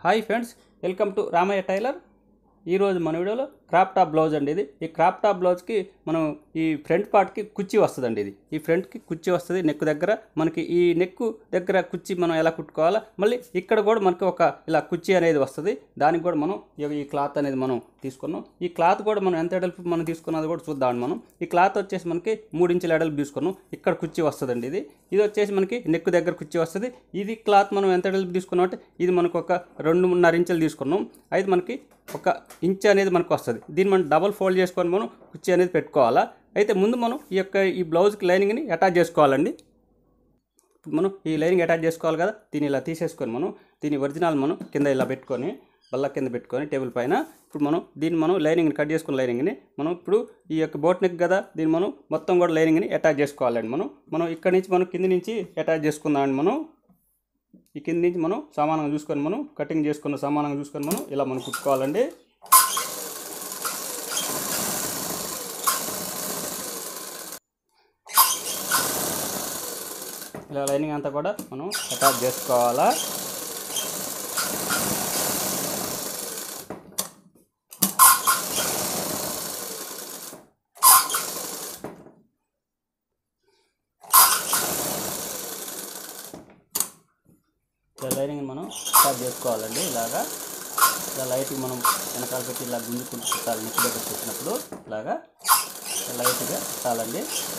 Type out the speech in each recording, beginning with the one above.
hi friends welcome to Ramayya tailor ఈరోజు మన వీడియోలో క్రాప్ టాప్ బ్లౌజ్ అండి ఇది ఈ క్రాప్ టాప్ బ్లౌజ్కి మనం ఈ ఫ్రంట్ పార్ట్కి కుర్చీ వస్తుందండి ఇది ఈ ఫ్రంట్కి కుర్చీ వస్తుంది నెక్ దగ్గర మనకి ఈ నెక్ దగ్గర కుర్చీ మనం ఎలా కుట్టుకోవాలా మళ్ళీ ఇక్కడ కూడా మనకి ఒక ఇలా కుర్చీ అనేది వస్తుంది దానికి కూడా మనం ఈ- ఈ క్లాత్ అనేది మనం తీసుకున్నాం ఈ క్లాత్ కూడా మనం ఎంత ఎడల్పు మనం తీసుకున్నది కూడా చూద్దాం మనం ఈ క్లాత్ వచ్చేసి మనకి మూడు ఇంచుల ఎడల్పు తీసుకున్నాం ఇక్కడ కుర్చీ వస్తుందండి ఇది ఇది వచ్చేసి మనకి నెక్ దగ్గర కుర్చీ వస్తుంది ఇది క్లాత్ మనం ఎంత ఎడల్పు తీసుకున్నాం అంటే ఇది మనకు ఒక రెండున్నర ఇంచులు తీసుకున్నాం అయితే మనకి ఒక ఇంచ్ అనేది మనకు వస్తుంది దీన్ని మనం డబల్ ఫోల్డ్ చేసుకొని మనం కుర్చీ అనేది పెట్టుకోవాలా అయితే ముందు మనం ఈ యొక్క ఈ బ్లౌజ్కి లైనింగ్ని అటాచ్ చేసుకోవాలండి ఇప్పుడు మనం ఈ లైనింగ్ అటాచ్ చేసుకోవాలి కదా దీన్ని ఇలా తీసేసుకొని మనం దీని ఒరిజినల్ మనం కింద ఇలా పెట్టుకొని బల్ల కింద పెట్టుకొని టేబుల్ పైన ఇప్పుడు మనం దీన్ని మనం లైనింగ్ని కట్ చేసుకున్న లైనింగ్ని మనం ఇప్పుడు ఈ యొక్క బోట్ నెక్ కదా దీన్ని మనం మొత్తం కూడా లైనింగ్ని అటాచ్ చేసుకోవాలండి మనం మనం ఇక్కడ నుంచి మనం కింద నుంచి అటాచ్ చేసుకుందామండి మనం ఈ కింద నుంచి మనం సమానంగా చూసుకొని మనం కటింగ్ చేసుకున్న సమానంగా చూసుకొని మనం ఇలా మనం కుట్టుకోవాలండి ఇలా లైనింగ్ అంతా కూడా మనం అటాచ్ చేసుకోవాలా ఇలా లైనింగ్ మనం అటాచ్ చేసుకోవాలండి ఇలాగా ఇలా లైట్గా మనం వెనకాల పెట్టి ఇలా గుంజుకుంటూ పెట్టాలి నెక్ దగ్గర పెట్టినప్పుడు ఇలాగా లైట్గా పెట్టాలండి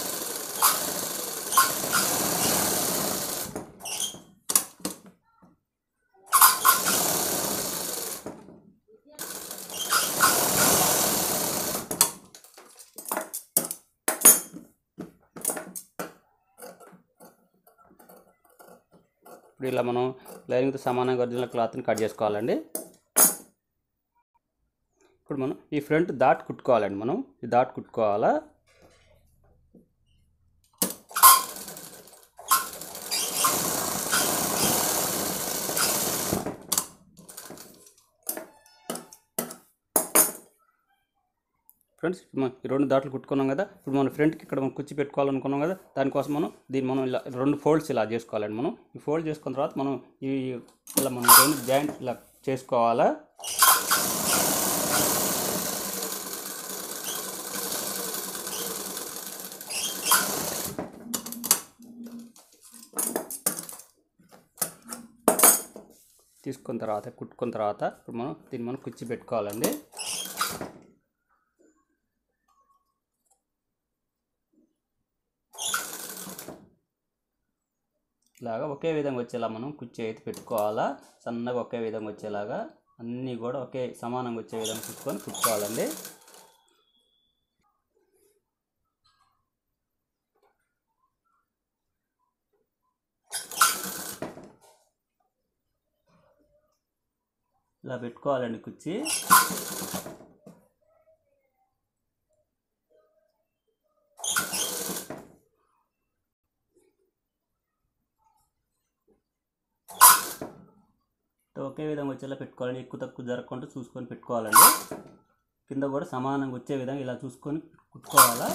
ఇప్పుడు ఇలా మనం లైనింగ్తో సమానంగా ఒరిజినల్ క్లాత్ని కట్ చేసుకోవాలండి ఇప్పుడు మనం ఈ ఫ్రంట్ దాట్ కుట్టుకోవాలండి మనం ఈ దాట్ కుట్టుకోవాలా ఫ్రెండ్స్ ఇప్పుడు మనం ఈ రెండు దాట్లు కుట్టుకున్నాం కదా ఇప్పుడు మనం ఫ్రంట్కి ఇక్కడ మనం కుర్చీ పెట్టుకోవాలనుకున్నాం కదా దానికోసం మనం దీన్ని మనం ఇలా రెండు ఫోల్డ్స్ ఇలా చేసుకోవాలండి మనం ఈ ఫోల్డ్ చేసుకున్న తర్వాత మనం ఈ ఇలా మనం రెండు జాయింట్ ఇలా చేసుకోవాలా తీసుకున్న తర్వాత కుట్టుకున్న తర్వాత ఇప్పుడు మనం దీన్ని మనం కుర్చీ పెట్టుకోవాలండి ఇలాగా ఒకే విధంగా వచ్చేలా మనం కుర్చీ అయితే పెట్టుకోవాలా సన్నగా ఒకే విధంగా వచ్చేలాగా అన్నీ కూడా ఒకే సమానంగా వచ్చే విధంగా కుట్టుకొని కుట్టుకోవాలండి ఇలా పెట్టుకోవాలండి కుర్చీ ఒకే విధంగా వచ్చేలా పెట్టుకోవాలండి ఎక్కువ తక్కువ జరగకుండా చూసుకొని పెట్టుకోవాలండి కింద కూడా సమానంగా వచ్చే విధంగా ఇలా చూసుకొని కుట్టుకోవాలా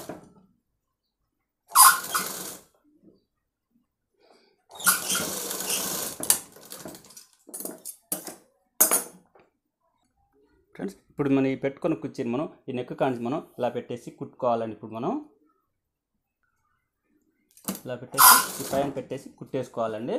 ఫ్రెండ్స్ ఇప్పుడు మనం ఈ పెట్టుకొని కూర్చొని మనం ఈ నెక్ కాంచి మనం ఇలా పెట్టేసి కుట్టుకోవాలండి ఇప్పుడు మనం ఇలా పెట్టేసి ఈ పైన పెట్టేసి కుట్టేసుకోవాలండి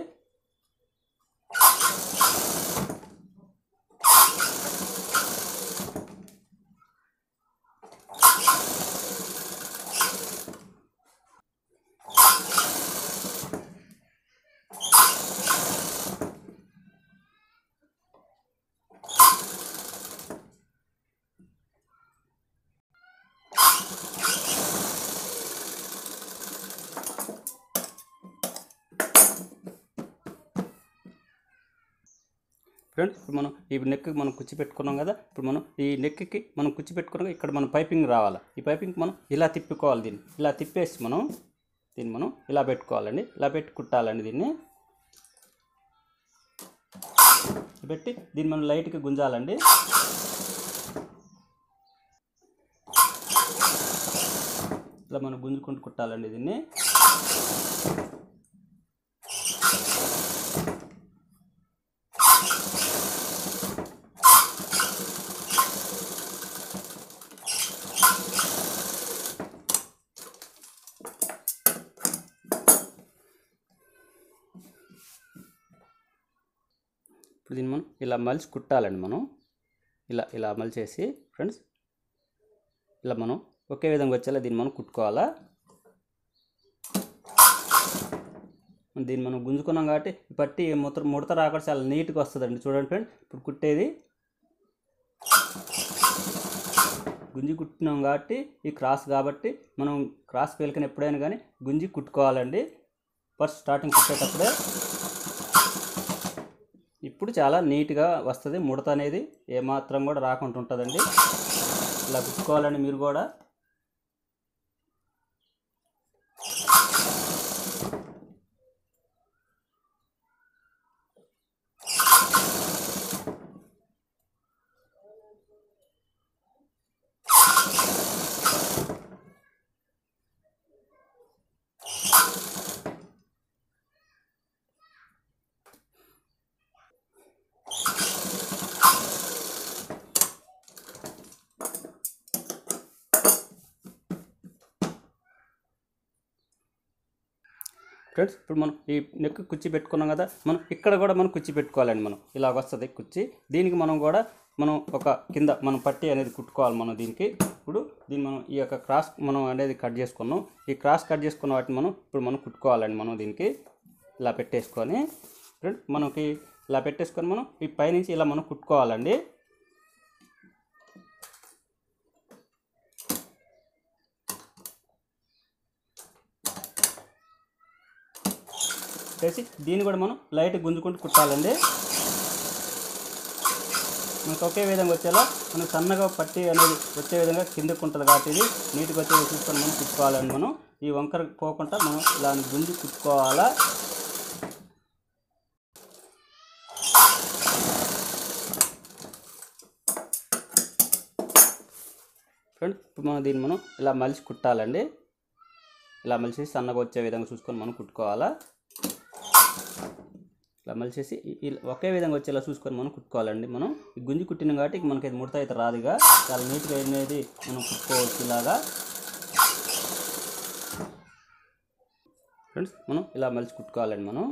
ఫ్రెండ్స్ ఇప్పుడు మనం ఈ నెక్ మనం కుర్చీ పెట్టుకున్నాం కదా ఇప్పుడు మనం ఈ నెక్కి మనం కుర్చీ పెట్టుకున్నాక ఇక్కడ మనం పైపింగ్ రావాలి ఈ పైపింగ్ మనం ఇలా తిప్పుకోవాలి దీన్ని ఇలా తిప్పేసి మనం దీన్ని మనం ఇలా పెట్టుకోవాలండి ఇలా పెట్టి కుట్టాలండి దీన్ని పెట్టి దీన్ని మనం లైట్గా గుంజాలండి ఇలా మనం గుంజుకుంటూ కుట్టాలండి దీన్ని ఇప్పుడు దీన్ని మనం ఇలా మలిచి కుట్టాలండి మనం ఇలా ఇలా మలిచేసి ఫ్రెండ్స్ ఇలా మనం ఒకే విధంగా వచ్చేలా దీన్ని మనం కుట్టుకోవాలా దీన్ని మనం గుంజుకున్నాం కాబట్టి ఈ పట్టి ముడత ముడత రాకుండా చాలా నీట్గా వస్తుందండి చూడండి ఫ్రెండ్ ఇప్పుడు కుట్టేది గుంజి కుట్టినాం కాబట్టి ఈ క్రాస్ కాబట్టి మనం క్రాస్ పేలికని ఎప్పుడైనా కానీ గుంజి కుట్టుకోవాలండి ఫస్ట్ స్టార్టింగ్ కుట్టేటప్పుడే ఇప్పుడు చాలా నీట్గా వస్తుంది ముడత అనేది ఏమాత్రం కూడా రాకుండా ఉంటుందండి ఇలా కుట్టుకోవాలండి మీరు కూడా ఫ్రెండ్స్ ఇప్పుడు మనం ఈ నెక్ కుర్చీ పెట్టుకున్నాం కదా మనం ఇక్కడ కూడా మనం కుర్చీ పెట్టుకోవాలండి మనం ఇలా వస్తుంది కుర్చీ దీనికి మనం కూడా మనం ఒక కింద మనం పట్టి అనేది కుట్టుకోవాలి మనం దీనికి ఇప్పుడు దీన్ని మనం ఈ యొక్క క్రాస్ మనం అనేది కట్ చేసుకున్నాం ఈ క్రాస్ కట్ చేసుకున్న వాటిని మనం ఇప్పుడు మనం కుట్టుకోవాలండి మనం దీనికి ఇలా పెట్టేసుకొని ఫ్రెండ్ మనకి ఇలా పెట్టేసుకొని మనం ఈ పైనుంచి ఇలా మనం కుట్టుకోవాలండి చేసి దీన్ని కూడా మనం లైట్ గుంజుకుంటూ కుట్టాలండి మనకు ఒకే విధంగా వచ్చేలా మనకు సన్నగా పట్టి అనేది వచ్చే విధంగా కిందకు ఉంటుంది కాబట్టి ఇది నీట్గా వచ్చేది చూసుకొని మనం కుట్టుకోవాలండి మనం ఈ వంకర పోకుండా మనం ఇలా గుంజి కుట్టుకోవాలా ఫ్రెండ్ ఇప్పుడు మనం దీన్ని మనం ఇలా మలిచి కుట్టాలండి ఇలా మలిసి సన్నగా వచ్చే విధంగా చూసుకొని మనం కుట్టుకోవాలా ఇలా మలిచేసి ఈ- ఈ ఒకే విధంగా వచ్చేలా చూసుకొని మనం కుట్టుకోవాలండి మనం ఈ గుంజి కుట్టినాం కాబట్టి ఇక మనకి ఇది ముడత అయితే రాదుగా చాలా నీట్గా అనేది మనం కుట్టుకోవచ్చు ఇలాగా ఫ్రెండ్స్ మనం ఇలా మలిచి కుట్టుకోవాలండి మనం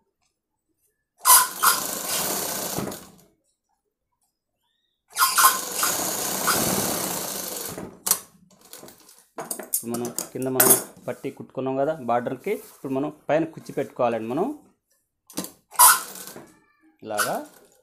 ఇప్పుడు మనం కింద మనం పట్టి కుట్టుకున్నాం కదా బార్డర్కి ఇప్పుడు మనం పైన కుచ్చి పెట్టుకోవాలండి మనం ఇలాగా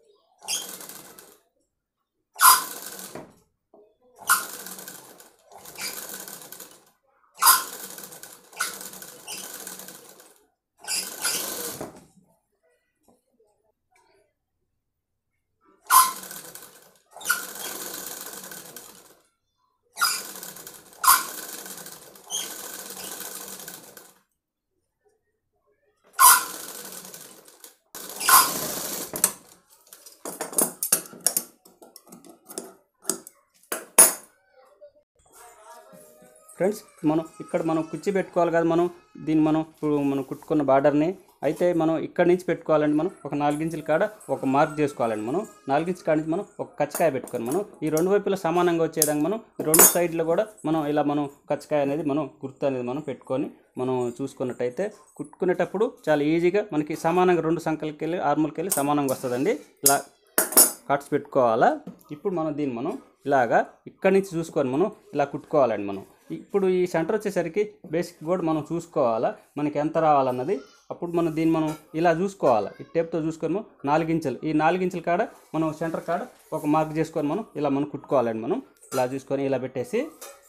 ఫ్రెండ్స్ మనం ఇక్కడ మనం కుర్చీ పెట్టుకోవాలి కదా మనం దీన్ని మనం ఇప్పుడు మనం కుట్టుకున్న బార్డర్ని అయితే మనం ఇక్కడ నుంచి పెట్టుకోవాలండి మనం ఒక నాలుగించుల కాడ ఒక మార్క్ చేసుకోవాలండి మనం నాలుగించుల కాడ నుంచి మనం ఒక కచ్చకాయ పెట్టుకొని మనం ఈ రెండు వైపులా సమానంగా వచ్చేదాకా మనం ఈ రెండు సైడ్లో కూడా మనం ఇలా మనం కచ్చకాయ అనేది మనం గుర్తు అనేది మనం పెట్టుకొని మనం చూసుకున్నట్టయితే కుట్టుకునేటప్పుడు చాలా ఈజీగా మనకి సమానంగా రెండు సంఖ్యలకి వెళ్ళి ఆర్మల్కి వెళ్ళి సమానంగా వస్తుందండి ఇలా కట్స్ పెట్టుకోవాలా ఇప్పుడు మనం దీన్ని మనం ఇలాగా ఇక్కడి నుంచి చూసుకొని మనం ఇలా కుట్టుకోవాలండి మనం ఇప్పుడు ఈ సెంటర్ వచ్చేసరికి బేసిక్ కూడా మనం చూసుకోవాలా మనకి ఎంత రావాలన్నది అప్పుడు మనం దీన్ని మనం ఇలా చూసుకోవాలి ఈ టేప్తో చూసుకొని మనం నాలుగించెలు ఈ నాలుగించెల కాడ మనం సెంటర్ కాడ ఒక మార్క్ చేసుకొని మనం ఇలా మనం కుట్టుకోవాలండి మనం ఇలా చూసుకొని ఇలా పెట్టేసి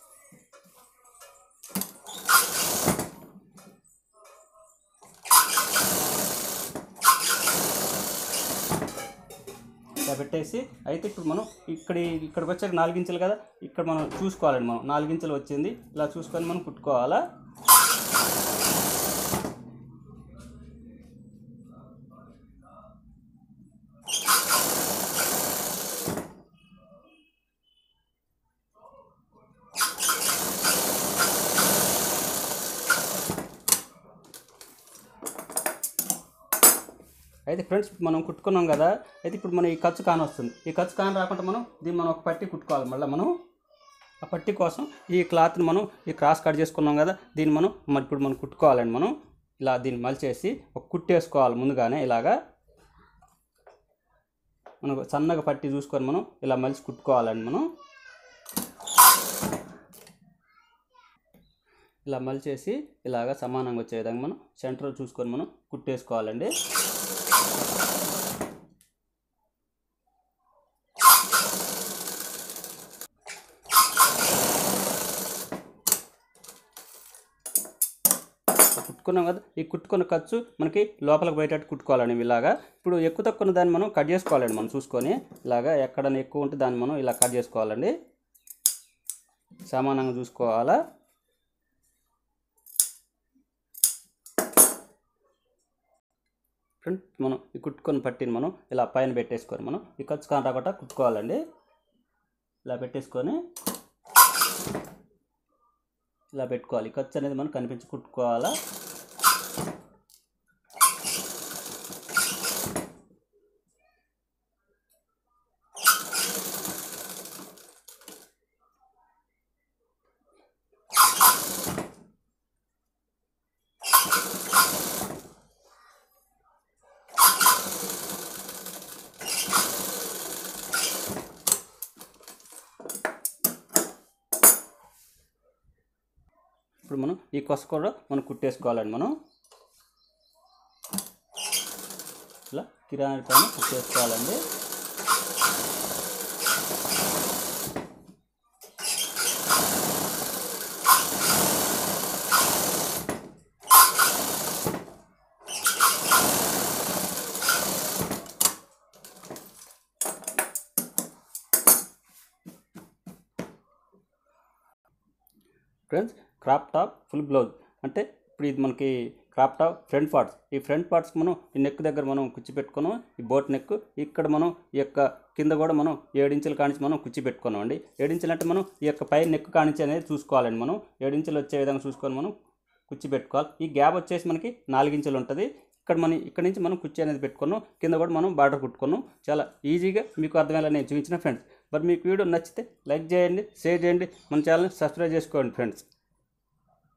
ఇలా పెట్టేసి అయితే ఇప్పుడు మనం ఇక్కడ ఇక్కడికి వచ్చాక నాలుగించలు కదా ఇక్కడ మనం చూసుకోవాలండి మనం నాలుగించలు వచ్చింది ఇలా చూసుకొని మనం కుట్టుకోవాలా అయితే ఫ్రెండ్స్ మనం కుట్టుకున్నాం కదా అయితే ఇప్పుడు మనం ఈ ఖర్చు కాని వస్తుంది ఈ ఖర్చు కాని రాకుండా మనం దీన్ని మనం ఒక పట్టి కుట్టుకోవాలి మళ్ళీ మనం ఆ పట్టి కోసం ఈ క్లాత్ని మనం ఈ క్రాస్ కట్ చేసుకున్నాం కదా దీన్ని మనం మరి ఇప్పుడు మనం కుట్టుకోవాలండి మనం ఇలా దీన్ని మలిచేసి ఒక కుట్టేసుకోవాలి ముందుగానే ఇలాగా మనం సన్నగా పట్టి చూసుకొని మనం ఇలా మలిసి కుట్టుకోవాలండి మనం ఇలా మలిచేసి ఇలాగ సమానంగా వచ్చే విధంగా మనం సెంటర్ చూసుకొని మనం కుట్టేసుకోవాలండి కుట్టుకున్నాం కదా ఈ కుట్టుకున్న ఖర్చు మనకి లోపలికి పోయేటట్టు కుట్టుకోవాలండి ఇలాగా ఇప్పుడు ఎక్కువ తక్కువ దాన్ని మనం కట్ చేసుకోవాలండి మనం చూసుకొని ఇలాగా ఎక్కడ ఎక్కువ ఉంటే దాన్ని మనం ఇలా కట్ చేసుకోవాలండి సమానంగా చూసుకోవాలా ఫ్రెండ్ మనం ఈ కుట్టుకొని పట్టిని మనం ఇలా పైన పెట్టేసుకొని మనం ఈ ఖర్చు కాని రాకుండా కుట్టుకోవాలండి ఇలా పెట్టేసుకొని ఇలా పెట్టుకోవాలి ఈ ఖర్చు అనేది మనం కనిపించి కుట్టుకోవాలా ఇప్పుడు మనం ఈ కొస కూడా మనం కుట్టేసుకోవాలండి మనం ఇలా కిరాణా పైన కుట్టేసుకోవాలండి friends crop top full blouse అంటే ఇప్పుడు ఇది మనకి క్రాప్ టాప్ ఫ్రంట్ పార్ట్స్ ఈ ఫ్రంట్ పార్ట్స్కి మనం ఈ నెక్ దగ్గర మనం కుచ్చి పెట్టుకున్నాం ఈ బోట్ నెక్ ఇక్కడ మనం ఈ యొక్క కింద కూడా మనం ఏడించులు కానించి మనం కుచ్చి పెట్టుకున్నాం అండి ఏడించులు అంటే మనం ఈ యొక్క పై నెక్ కానించి అనేది చూసుకోవాలండి మనం ఏడించులు వచ్చే విధంగా చూసుకొని మనం కుచ్చి పెట్టుకోవాలి ఈ గ్యాప్ వచ్చేసి మనకి నాలుగించులు ఉంటుంది ఇక్కడ మనం ఇక్కడ నుంచి మనం కుర్చీ అనేది పెట్టుకున్నాం కింద కూడా మనం బార్డర్ కుట్టుకున్నాం చాలా ఈజీగా మీకు అర్థమయ్యేలా నేను చూపించిన ఫ్రెండ్స్ మరి మీకు వీడియో నచ్చితే లైక్ చేయండి షేర్ చేయండి మన ఛానల్ని సబ్స్క్రైబ్ చేసుకోండి ఫ్రెండ్స్